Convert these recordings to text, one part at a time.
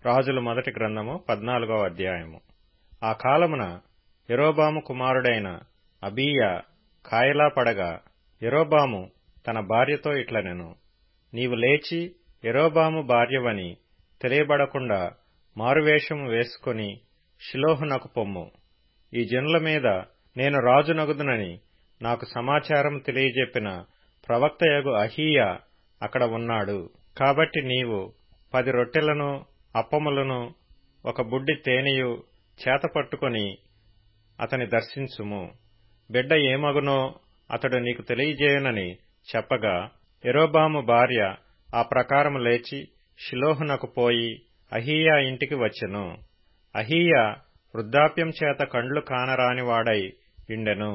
రాజుల మొదటి గ్రంథము పద్నాలుగవ అధ్యాయము ఆ కాలమున యెరోబాము కుమారుడైన అబీయా కాయలా పడగా యెరోబాము తన భార్యతో ఇట్లనెను నీవు లేచి యెరోబాము భార్యవని తెలియబడకుండా మారువేషము వేసుకొని షిలోహునకు పొమ్ము ఈ జనుల మీద నేను రాజునగుదునని నాకు సమాచారం తెలియజెప్పిన ప్రవక్తయగు అహీయా అక్కడ ఉన్నాడు కాబట్టి నీవు పది రొట్టెలను అప్పములను ఒక బుడ్డి తేనెయు చేతపట్టుకొని అతని దర్శించుము బిడ్డ ఏమగునో అతడు నీకు తెలియజేయునని చెప్పగా యెరోబాము భార్య ఆ ప్రకారము లేచి షిలోహునకు పోయి అహీయా ఇంటికి వచ్చెను అహీయా వృద్ధాప్యం చేత కండ్లు కానరానివాడై యుండెను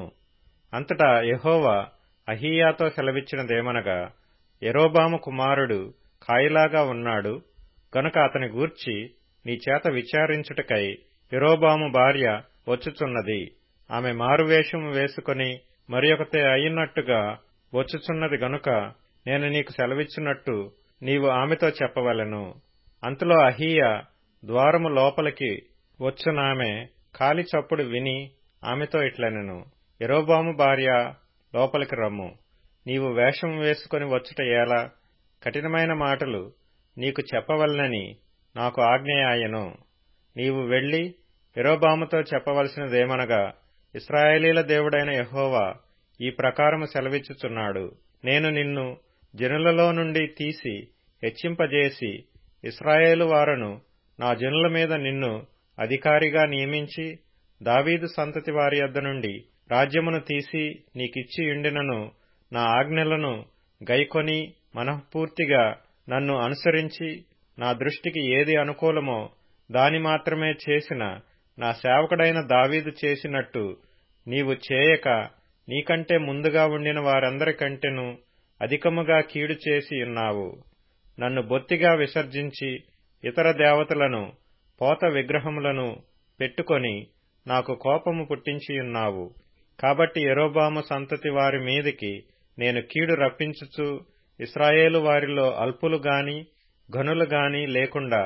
అంతటా యెహోవా అహీయాతో సెలవిచ్చినదేమనగా యెరోబాము కుమారుడు కాయిలాగా ఉన్నాడు గనుక అతని గూర్చి నీ చేత విచారించుటకై యెరోబాము భార్య వచ్చుచున్నది ఆమె మారువేషము వేసుకొని మరియొకతే అయినట్టుగా వచ్చుచున్నది గనుక నేను నీకు సెలవిచ్చినట్టు నీవు ఆమెతో చెప్పవలెను అంతలో అహీయా ద్వారము లోపలికి వచ్చునామె కాలి చప్పుడు విని ఆమెతో ఇట్లనెను యెరోబాము భార్య లోపలికి రమ్ము నీవు వేషం వేసుకొని వచ్చుట ఎలా కఠినమైన మాటలు నీకు చెప్పవలనని నాకు ఆజ్ఞయాయను నీవు వెళ్లి యెరోబాముతో చెప్పవలసినదేమనగా ఇస్రాయేలీల దేవుడైన యహోవా ఈ ప్రకారము సెలవిచ్చుచున్నాడు నేను నిన్ను జనులలో నుండి తీసి హెచ్చింపజేసి ఇస్రాయేలు వారను నా జనుల మీద నిన్ను అధికారిగా నియమించి దావీదు సంతతి వారి యొద్ద నుండి రాజ్యమును తీసి నీకిచ్చి యుండినను నా ఆజ్ఞలను గైకొని మనఃపూర్తిగా నన్ను అనుసరించి నా దృష్టికి ఏది అనుకూలమో దాని మాత్రమే చేసిన నా సేవకుడైన దావీదు చేసినట్టు నీవు చేయక నీకంటే ముందుగా ఉండిన వారందరికంటెను అధికముగా కీడు చేసి ఉన్నావు నన్ను బొత్తిగా విసర్జించి ఇతర దేవతలను పోత విగ్రహములను పెట్టుకొని నాకు కోపము పుట్టించియున్నావు కాబట్టి ఎరోబాము సంతతి వారి మీదికి నేను కీడు రప్పించుచు ఇస్రాయేలు వారిలో అల్పులు గాని ఘనులు గాని లేకుండా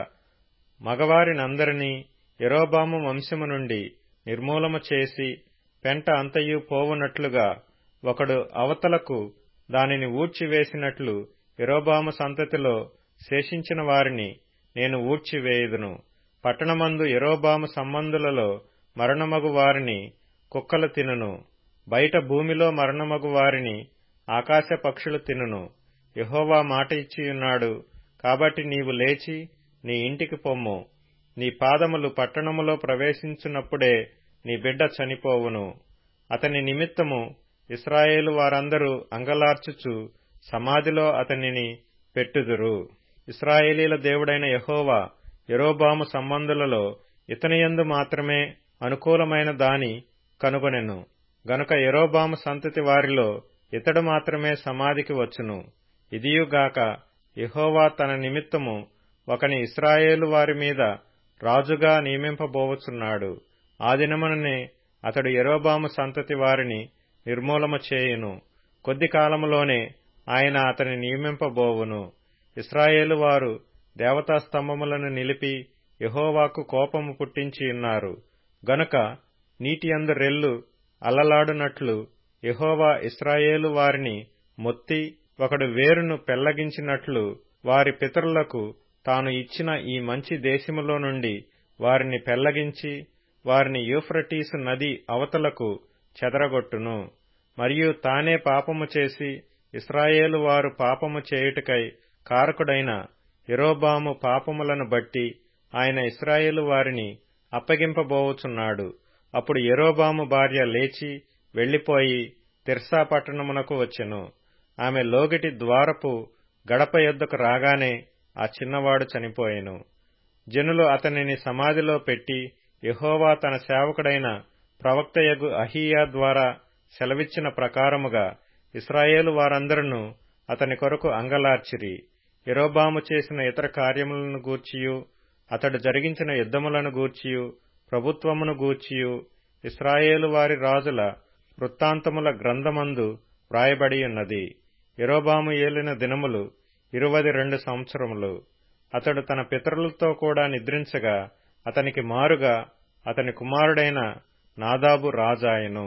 మగవారినందరినీ ఎరోబాము వంశము నుండి నిర్మూలము చేసి పెంట అంతయు పోవునట్లుగా ఒకడు అవతలకు దానిని ఊడ్చివేసినట్లు ఎరోబాము సంతతిలో శేషించిన వారిని నేను ఊడ్చివేయుదును పట్టణమందు ఎరోబాము సంబంధులలో మరణమగు వారిని కుక్కలు తినును బయట భూమిలో మరణమగు వారిని ఆకాశ పక్షులు తినును యహోవా మాట ఇచ్చియున్నాడు కాబట్టి నీవు లేచి నీ ఇంటికి పొమ్ము నీ పాదములు పట్టణములో ప్రవేశించున్నప్పుడే నీ బిడ్డ చనిపోవును అతని నిమిత్తము ఇస్రాయేలు వారందరూ అంగలార్చుచు సమాధిలో అతనిని పెట్టుదురు ఇస్రాయేలీల దేవుడైన యహోవా యరోబాము సంబంధులలో ఇతనియందు మాత్రమే అనుకూలమైన దాని కనుగొనెను గనుక యరోబాము సంతతి వారిలో ఇతడు మాత్రమే సమాధికి వచ్చును ఇదియుగాక యహోవా తన నిమిత్తము ఒకని ఇస్రాయేలు వారి మీద రాజుగా నియమింపబోవచున్నాడు ఆ దినముననే అతడు యరోబాము సంతతి వారిని నిర్మూలము చేయును కొద్ది కాలములోనే ఆయన అతని నియమింపబోవును ఇస్రాయేలు వారు దేవతా స్తంభములను నిలిపి యహోవాకు కోపము పుట్టించియున్నారు గనుక నీటి అందు రెల్లు అల్లలాడునట్లు యహోవా ఇస్రాయేలు వారిని మొత్తి ఒకడు వేరును పెళ్లగించినట్లు వారి పితరులకు తాను ఇచ్చిన ఈ మంచి దేశములో నుండి వారిని పెళ్లగించి వారిని యూఫ్రటీసు నది అవతలకు చెదరగొట్టును మరియు తానే పాపము చేసి ఇస్రాయేలు వారు పాపము చేయుటకై కారకుడైన యరోబాము పాపములను బట్టి ఆయన ఇస్రాయేలు వారిని అప్పగింపబోవుచున్నాడు అప్పుడు యరోబాము భార్య లేచి వెళ్లిపోయి తిర్సా పట్టణమునకు వచ్చెను ఆమె లోగిటి ద్వారపు గడప యొద్దకు రాగానే ఆ చిన్నవాడు చనిపోయెను జనులు అతనిని సమాధిలో పెట్టి యహోవా తన సేవకుడైన ప్రవక్తయగు అహీయా ద్వారా సెలవిచ్చిన ప్రకారముగా ఇస్రాయేలు వారందరూ అతని కొరకు అంగలార్చిరి యరోబాము చేసిన ఇతర కార్యములను గూర్చియు అతడు జరిగించిన యుద్ధములను గూర్చియు ప్రభుత్వమును గూర్చియు ఇస్రాయేలు వారి రాజుల వృత్తాంతముల గ్రంథమందు వ్రాయబడి ఉన్నది యరోబాము ఏలిన దినములు ఇరువది రెండు సంవత్సరములు అతడు తన పితరులతో కూడా నిద్రించగా అతనికి మారుగా అతని కుమారుడైన నాదాబు రాజాయను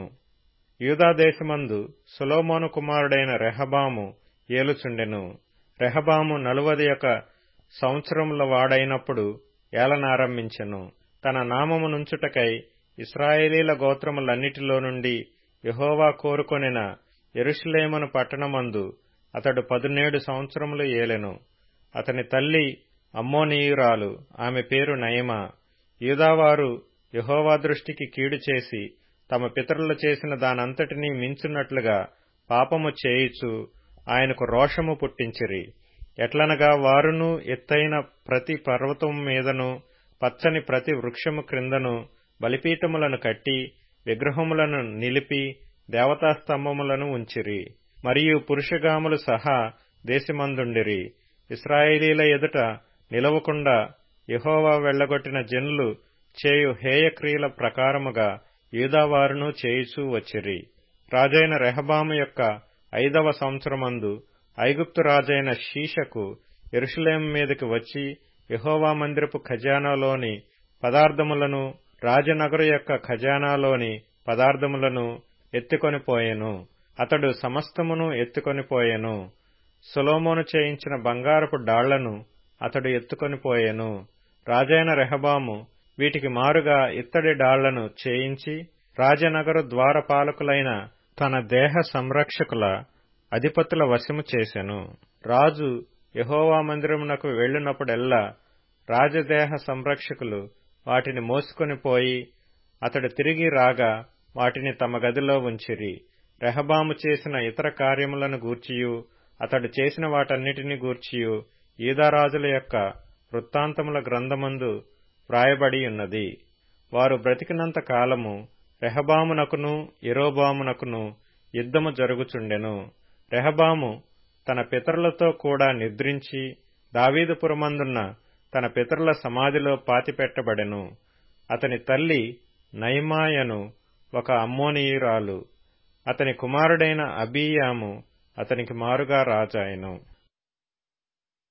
యూదాదేశమందు సులోమోను కుమారుడైన రెహబాము ఏలుచుండెను రెహబాము నలువది యొక్క సంవత్సరముల వాడైనప్పుడు ఏలనారంభించెను తన నామము నుంచుటకై ఇస్రాయేలీల గోత్రములన్నిటిలో నుండి యహోవా కోరుకొనిన ఎరుషులేమను పట్టణమందు అతడు పదునేడు సంవత్సరములు ఏలెను అతని తల్లి అమ్మోనీయురాలు ఆమె పేరు నయమా యూదావారు యహోవా దృష్టికి కీడు చేసి తమ పితరులు చేసిన దానంతటినీ మించున్నట్లుగా పాపము చేయుచు ఆయనకు రోషము పుట్టించిరి ఎట్లనగా వారును ఎత్తైన ప్రతి పర్వతం మీదను పచ్చని ప్రతి వృక్షము క్రిందను బలిపీఠములను కట్టి విగ్రహములను నిలిపి దేవతాస్తంభములను ఉంచిరి మరియు పురుషగాములు సహా దేశమందుండిరి ఇస్రాయేలీల ఎదుట నిలవకుండా యహోవా వెళ్లగొట్టిన జనులు చేయు హేయక్రియల ప్రకారముగా యూదావారును చేయుచూ వచ్చిరి రాజైన రెహబాము యొక్క ఐదవ సంవత్సరమందు ఐగుప్తు రాజైన షీషకు ఎరుషులేం మీదకి వచ్చి యహోవా మందిరపు ఖజానాలోని పదార్థములను రాజనగరు యొక్క ఖజానాలోని పదార్థములను ఎత్తుకొనిపోయెను అతడు సమస్తమును ఎత్తుకొనిపోయెను సొలోమోను చేయించిన బంగారపు డాళ్లను అతడు ఎత్తుకొనిపోయెను రాజైన రెహబాము వీటికి మారుగా ఇత్తడి డాళ్లను చేయించి రాజనగరు ద్వారపాలకులైన తన దేహ సంరక్షకుల అధిపతుల వశము చేసెను రాజు యహోవా మందిరమునకు వెళ్ళినప్పుడెల్లా రాజదేహ సంరక్షకులు వాటిని మోసుకొని పోయి అతడు తిరిగి రాగా వాటిని తమ గదిలో ఉంచిరి రెహబాము చేసిన ఇతర కార్యములను గూర్చియు అతడు చేసిన వాటన్నిటిని గూర్చియు ఈదారాజుల యొక్క వృత్తాంతముల గ్రంథమందు వ్రాయబడి ఉన్నది వారు బ్రతికినంత కాలము రెహబామునకును ఎరోబామునకును యుద్ధము జరుగుచుండెను రెహబాము తన పితరులతో కూడా నిద్రించి దావీదుపురమందున్న తన పితరుల సమాధిలో పాతిపెట్టబడెను అతని తల్లి నయమాయను ఒక అమ్మోనీయురాలు అతని కుమారుడైన అబీయాము అతనికి మారుగా రాజాయను